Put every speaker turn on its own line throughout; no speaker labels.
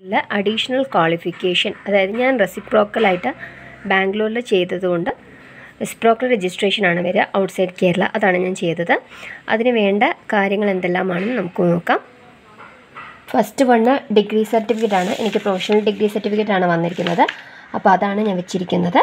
അല്ല additional qualification അതായത് ഞാൻ റെസിപ്രോക്കലായിട്ട് ബാംഗ്ലൂരിൽ ചെയ്തതുകൊണ്ട് റെസിപ്രോക്കൽ രജിസ്ട്രേഷനാണ് വരിക ഔട്ട്സൈഡ് കേരള അതാണ് ഞാൻ ചെയ്തത് അതിന് വേണ്ട കാര്യങ്ങൾ എന്തെല്ലാമാണെന്ന് നമുക്ക് നോക്കാം ഫസ്റ്റ് വണ്ണ് ഡിഗ്രി സർട്ടിഫിക്കറ്റ് ആണ് എനിക്ക് പ്രൊഫഷണൽ ഡിഗ്രി സർട്ടിഫിക്കറ്റ് ആണ് വന്നിരിക്കുന്നത് അപ്പോൾ അതാണ് ഞാൻ വെച്ചിരിക്കുന്നത്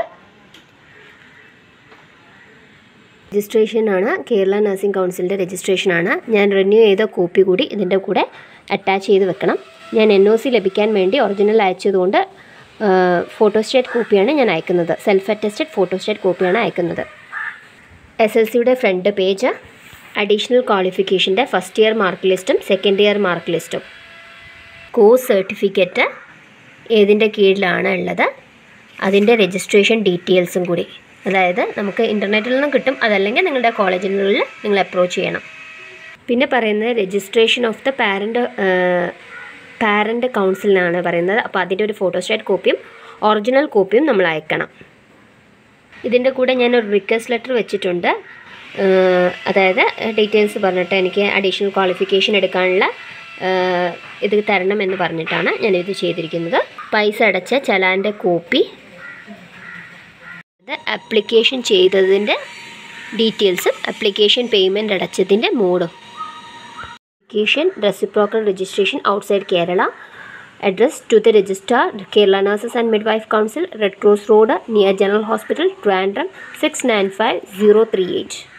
രജിസ്ട്രേഷനാണ് കേരള നഴ്സിംഗ് കൗൺസിലിൻ്റെ രജിസ്ട്രേഷനാണ് ഞാൻ റിന്യൂ ചെയ്ത കോപ്പി കൂടി ഇതിൻ്റെ കൂടെ അറ്റാച്ച് ചെയ്ത് വെക്കണം ഞാൻ എൻ ഒ സി ലഭിക്കാൻ വേണ്ടി ഒറിജിനൽ അയച്ചതുകൊണ്ട് ഫോട്ടോസ്റ്റേറ്റ് കോപ്പിയാണ് ഞാൻ അയക്കുന്നത് സെൽഫ് അറ്റസ്റ്റഡ് ഫോട്ടോസ്റ്റേറ്റ് കോപ്പിയാണ് അയക്കുന്നത് എസ് എൽ സിയുടെ ഫ്രണ്ട് പേജ് അഡീഷണൽ ക്വാളിഫിക്കേഷൻ്റെ ഫസ്റ്റ് ഇയർ മാർക്ക് ലിസ്റ്റും സെക്കൻഡ് ഇയർ മാർക്ക് ലിസ്റ്റും കോഴ്സ് സർട്ടിഫിക്കറ്റ് ഏതിൻ്റെ കീഴിലാണ് ഉള്ളത് അതിൻ്റെ രജിസ്ട്രേഷൻ ഡീറ്റെയിൽസും കൂടി അതായത് നമുക്ക് ഇൻ്റർനെറ്റിൽ നിന്നും കിട്ടും അതല്ലെങ്കിൽ നിങ്ങളുടെ കോളേജിനുള്ളിൽ നിങ്ങൾ അപ്രോച്ച് ചെയ്യണം പിന്നെ പറയുന്നത് registration of the parent parent കൗൺസിലിനാണ് പറയുന്നത് അപ്പോൾ അതിൻ്റെ ഒരു ഫോട്ടോസ്റ്റാറ്റ് കോപ്പിയും ഒറിജിനൽ കോപ്പിയും നമ്മൾ അയക്കണം ഇതിൻ്റെ കൂടെ ഞാൻ ഒരു റിക്വസ്റ്റ് ലെറ്റർ വെച്ചിട്ടുണ്ട് ഏഹ് അതായത് ഡീറ്റെയിൽസ് പറഞ്ഞിട്ട് എനിക്ക് അഡീഷണൽ ക്വാളിഫിക്കേഷൻ എടുക്കാനുള്ള ഏഹ് ഇത് തരണം എന്ന് പറഞ്ഞിട്ടാണ് ഞാനിത് ചെയ്തിരിക്കുന്നത് പൈസ അടച്ച ചലാൻ്റെ കോപ്പി ഇത് ആപ്ലിക്കേഷൻ ചെയ്തതിൻ്റെ ഡീറ്റെയിൽസും ആപ്ലിക്കേഷൻ പേയ്മെൻറ്റ് അടച്ചതിൻ്റെ മോഡും application reciprocal registration outside Kerala. Address to the registrar, Kerala Nurses and Midwife Council, Red Cross Road, near General Hospital, Trivandrum 695038.